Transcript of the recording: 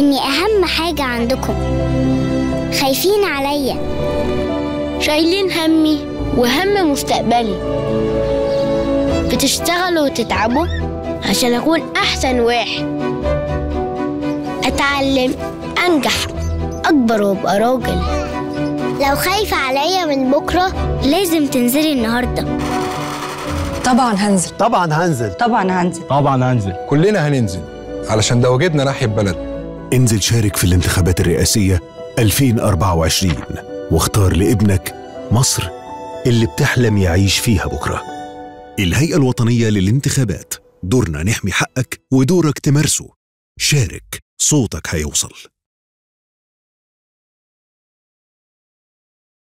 إني أهم حاجة عندكم خايفين عليا شايلين همي وهم مستقبلي بتشتغلوا وتتعبوا عشان أكون أحسن واحد أتعلم أنجح أكبر وأبقى راجل لو خايفة عليا من بكرة لازم تنزلي النهاردة طبعا هنزل طبعا هنزل طبعا هنزل طبعا هنزل كلنا هننزل علشان ده واجبنا ناحية بلد انزل شارك في الانتخابات الرئاسية 2024 واختار لابنك مصر اللي بتحلم يعيش فيها بكرة الهيئة الوطنية للانتخابات دورنا نحمي حقك ودورك تمارسه شارك صوتك هيوصل